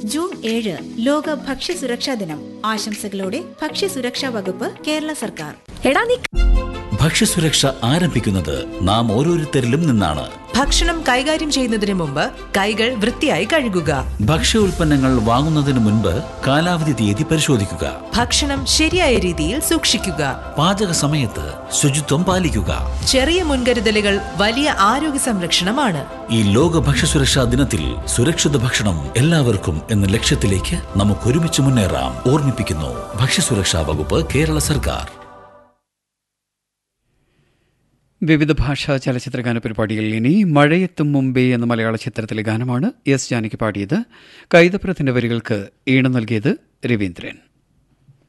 June ഏഴ് ലോക ഭക്ഷ്യസുരക്ഷാ ദിനം ആശംസകളോടെ ഭക്ഷ്യസുരക്ഷാ വകുപ്പ് കേരള സർക്കാർ എടാ നീ ഭക്ഷ്യസുരക്ഷ ആരംഭിക്കുന്നത് നാം ഓരോരുത്തരിലും നിന്നാണ് ഭക്ഷണം കൈകാര്യം ചെയ്യുന്നതിന് മുമ്പ് കൈകൾ വൃത്തിയായി കഴുകുക ഭക്ഷ്യ ഉൽപ്പന്നങ്ങൾ വാങ്ങുന്നതിന് മുൻപ് കാലാവധി തീയതി പരിശോധിക്കുക ഭക്ഷണം ശരിയായ രീതിയിൽ സൂക്ഷിക്കുക പാചക സമയത്ത് ശുചിത്വം പാലിക്കുക ചെറിയ മുൻകരുതലുകൾ വലിയ ആരോഗ്യ സംരക്ഷണമാണ് ഈ ലോക ഭക്ഷ്യസുരക്ഷാ ദിനത്തിൽ സുരക്ഷിത ഭക്ഷണം എല്ലാവർക്കും എന്ന ലക്ഷ്യത്തിലേക്ക് നമുക്ക് ഒരുമിച്ച് മുന്നേറാം ഓർമ്മിപ്പിക്കുന്നു ഭക്ഷ്യസുരക്ഷാ വകുപ്പ് കേരള സർക്കാർ വിവിധ ഭാഷാ ചലച്ചിത്രഗാന പരിപാടിയിൽ ഇനി മഴയെത്തും മുമ്പേ എന്ന മലയാള ചിത്രത്തിലെ ഗാനമാണ് എസ് ജാനകി പാടിയത് കൈതപ്രത്തിന്റെ വരികൾക്ക് ഈണം നൽകിയത് രവീന്ദ്രൻ